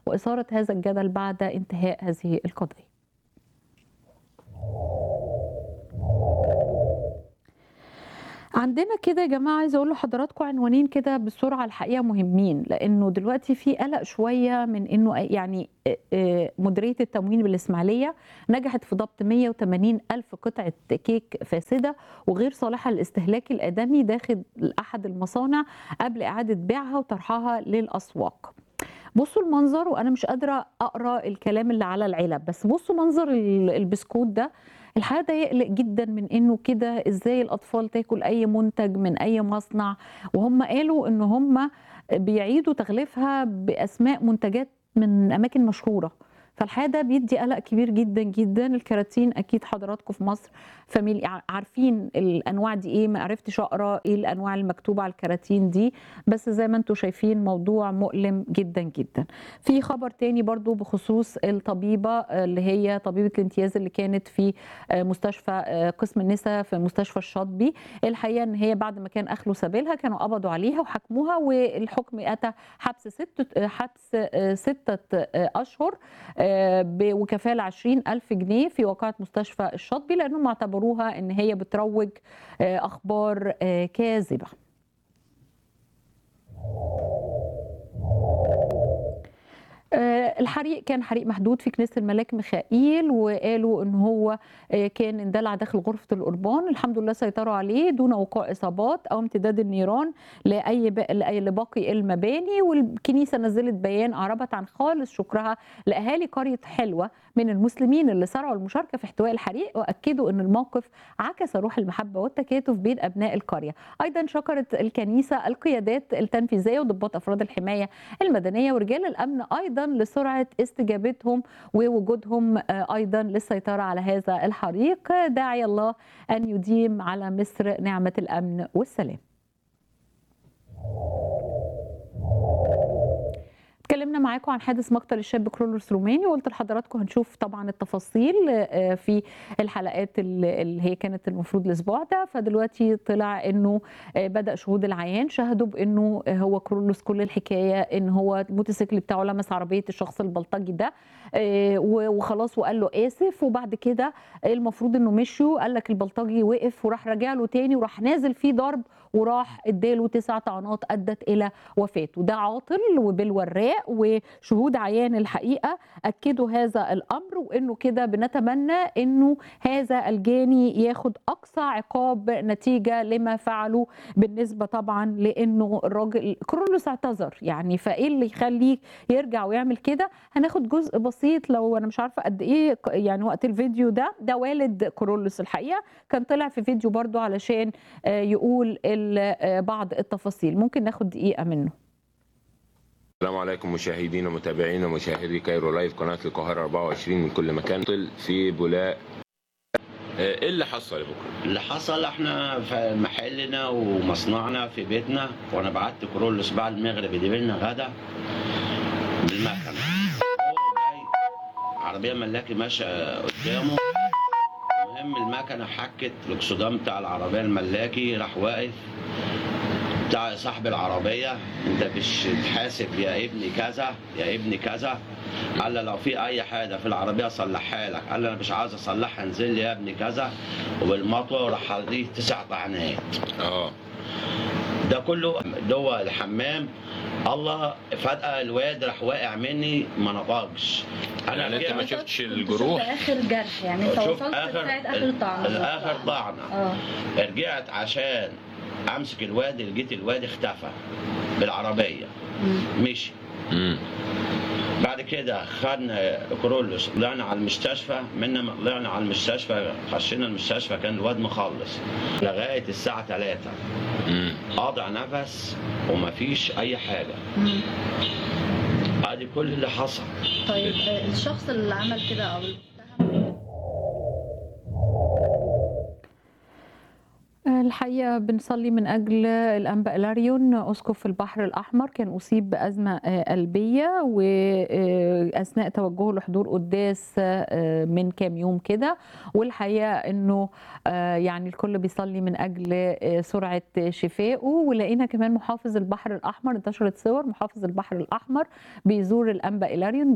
وإثارة هذا الجدل بعد انتهاء هذه القضية عندنا كده يا جماعه عايزه اقول لحضراتكم عنوانين كده بسرعه الحقيقه مهمين لانه دلوقتي في قلق شويه من انه يعني مديريه التموين بالاسماعيليه نجحت في ضبط 180 الف قطعه كيك فاسده وغير صالحه للاستهلاك الادمي داخل احد المصانع قبل اعاده بيعها وطرحها للاسواق بصوا المنظر وانا مش قادره اقرا الكلام اللي على العلب بس بصوا منظر البسكوت ده الحقيقه ده يقلق جدا من انه كده ازاي الاطفال تاكل اي منتج من اي مصنع وهم قالوا ان هم بيعيدوا تغليفها باسماء منتجات من اماكن مشهوره فالحقيقه ده بيدي قلق كبير جدا جدا الكراتين اكيد حضراتكم في مصر فاميلي عارفين الانواع دي ايه ما عرفتش اقرا ايه الانواع المكتوبه على الكراتين دي بس زي ما انتم شايفين موضوع مؤلم جدا جدا في خبر تاني برضو بخصوص الطبيبه اللي هي طبيبه الامتياز اللي كانت في مستشفى قسم النساء في مستشفى الشاطبي الحقيقه ان هي بعد ما كان اخلوا سبيلها كانوا قبضوا عليها وحكموها والحكم اتى حبس ست حبس سته اشهر وكفاله 20 ألف جنيه في واقعة مستشفى الشاطبي لأنهم اعتبروها أن هي بتروج أخبار كاذبة الحريق كان حريق محدود في كنيسه الملاك ميخائيل وقالوا ان هو كان اندلع داخل غرفه القربان الحمد لله سيطروا عليه دون وقوع اصابات او امتداد النيران لاي لاي لباقي المباني والكنيسه نزلت بيان اعربت عن خالص شكرها لاهالي قريه حلوه من المسلمين اللي سرعوا المشاركه في احتواء الحريق واكدوا ان الموقف عكس روح المحبه والتكاتف بين ابناء القريه ايضا شكرت الكنيسه القيادات التنفيذيه وضباط افراد الحمايه المدنيه ورجال الامن ايضا لسرعه استجابتهم ووجودهم ايضا للسيطره على هذا الحريق داعي الله ان يديم على مصر نعمه الامن والسلام اتكلمنا معاكم عن حادث مقتل الشاب كرولوس روماني وقلت لحضراتكم هنشوف طبعا التفاصيل في الحلقات اللي هي كانت المفروض الاسبوع ده فدلوقتي طلع انه بدا شهود العيان شهدوا بانه هو كرولوس كل الحكايه ان هو الموتوسيكل بتاعه لمس عربيه الشخص البلطجي ده وخلاص وقال له اسف وبعد كده المفروض انه مشوا قال لك البلطجي وقف وراح راجع له تاني وراح نازل فيه ضرب وراح اداله تسع طعنات ادت الى وفاته ده عاطل وبالوراق وشهود عيان الحقيقه اكدوا هذا الامر وانه كده بنتمنى انه هذا الجاني ياخد اقصى عقاب نتيجه لما فعله بالنسبه طبعا لانه الراجل كرولوس اعتذر يعني فايه اللي يخليه يرجع ويعمل كده هناخد جزء بسيط لو انا مش عارفه قد ايه يعني وقت الفيديو ده ده والد كرولوس الحقيقه كان طلع في فيديو برضو علشان يقول بعض التفاصيل ممكن ناخد دقيقه منه السلام عليكم مشاهدينا ومتابعينا ومشاهدي كايرو لايف قناه القاهره 24 من كل مكان في بولاق ايه اللي حصل يا بكره؟ اللي حصل احنا في محلنا ومصنعنا في بيتنا وانا بعت كرولوس بعد المغرب يجيب لنا غدا بالمكنه هو جاي عربيه ملاكي ماشيه قدامه المهم المكنه حكت الاكسدام بتاع العربيه الملاكي راح واقف بتاع صاحب العربية انت مش تحاسب يا ابني كذا يا ابني كذا قال له لو في اي حاجة في العربية اصلحها لك قال له انا مش عايز اصلحها انزل لي يا ابني كذا وبالمطوة راح عليه تسع طعنات اه ده كله جوه الحمام الله فجأة الواد راح واقع مني ما نطقش يعني انت ما شفتش في الجروح اخر جرح يعني انت شوف وصلت اخر لغايه اخر طعنه الاخر طعنه اه رجعت عشان امسك الواد لقيت الواد اختفى بالعربيه مم. مشي امم بعد كده خدنا كرولوس طلعنا على المستشفى منا ما طلعنا على المستشفى خشينا المستشفى كان الواد مخلص لغايه الساعه 3 امم قاطع نفس ومفيش اي حاجه مم. ادي كل اللي حصل طيب آه، الشخص اللي عمل كده او المتهم الحقيقة بنصلي من أجل الأنبا إلاريون أسقف البحر الأحمر كان أصيب بأزمة آه، قلبية وأثناء توجهه لحضور قداس آه، من كام يوم كده والحقيقة أنه آه، يعني الكل بيصلي من أجل آه، سرعة شفائه ولقينا كمان محافظ البحر الأحمر انتشرت صور محافظ البحر الأحمر بيزور الأنبا إلاريون